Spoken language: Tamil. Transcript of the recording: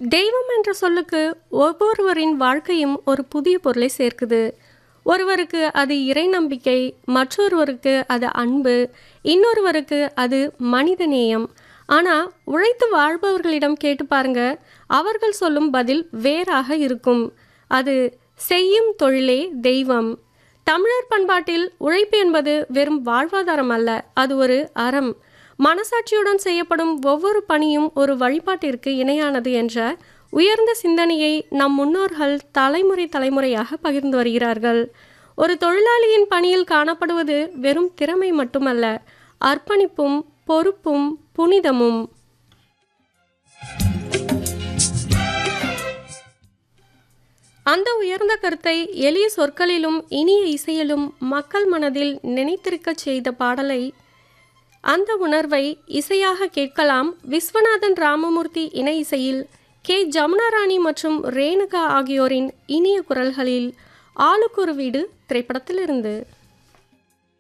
தெய்வம் என்ற சொல்லுக்கு ஒவ்வொருவரின் வாழ்க்கையும் ஒரு புதிய பொருளை சேர்க்குது ஒருவருக்கு அது இறை நம்பிக்கை மற்றொருவருக்கு அது அன்பு இன்னொருவருக்கு அது மனிதநேயம் ஆனால் உழைத்து வாழ்பவர்களிடம் கேட்டு பாருங்க அவர்கள் சொல்லும் பதில் வேறாக இருக்கும் அது செய்யும் தொழிலே தெய்வம் தமிழர் பண்பாட்டில் உழைப்பு என்பது வெறும் வாழ்வாதாரம் அல்ல அது ஒரு அறம் மனசாட்சியுடன் செய்யப்படும் ஒவ்வொரு பணியும் ஒரு வழிபாட்டிற்கு இணையானது என்ற உயர்ந்த சிந்தனையை நம் முன்னோர்கள் தலைமுறை தலைமுறையாக பகிர்ந்து வருகிறார்கள் ஒரு தொழிலாளியின் பணியில் காணப்படுவது வெறும் திறமை மட்டுமல்ல அர்ப்பணிப்பும் பொறுப்பும் புனிதமும் அந்த உயர்ந்த கருத்தை எளிய சொற்களிலும் இனிய இசையிலும் மக்கள் மனதில் நினைத்திருக்கச் செய்த பாடலை அந்த உணர்வை இசையாக கேட்கலாம் விஸ்வநாதன் ராமமூர்த்தி இணை இசையில் கே ஜமுனாராணி மற்றும் ரேணுகா ஆகியோரின் இனிய குரல்களில் ஆளுக்கொரு வீடு திரைப்படத்திலிருந்து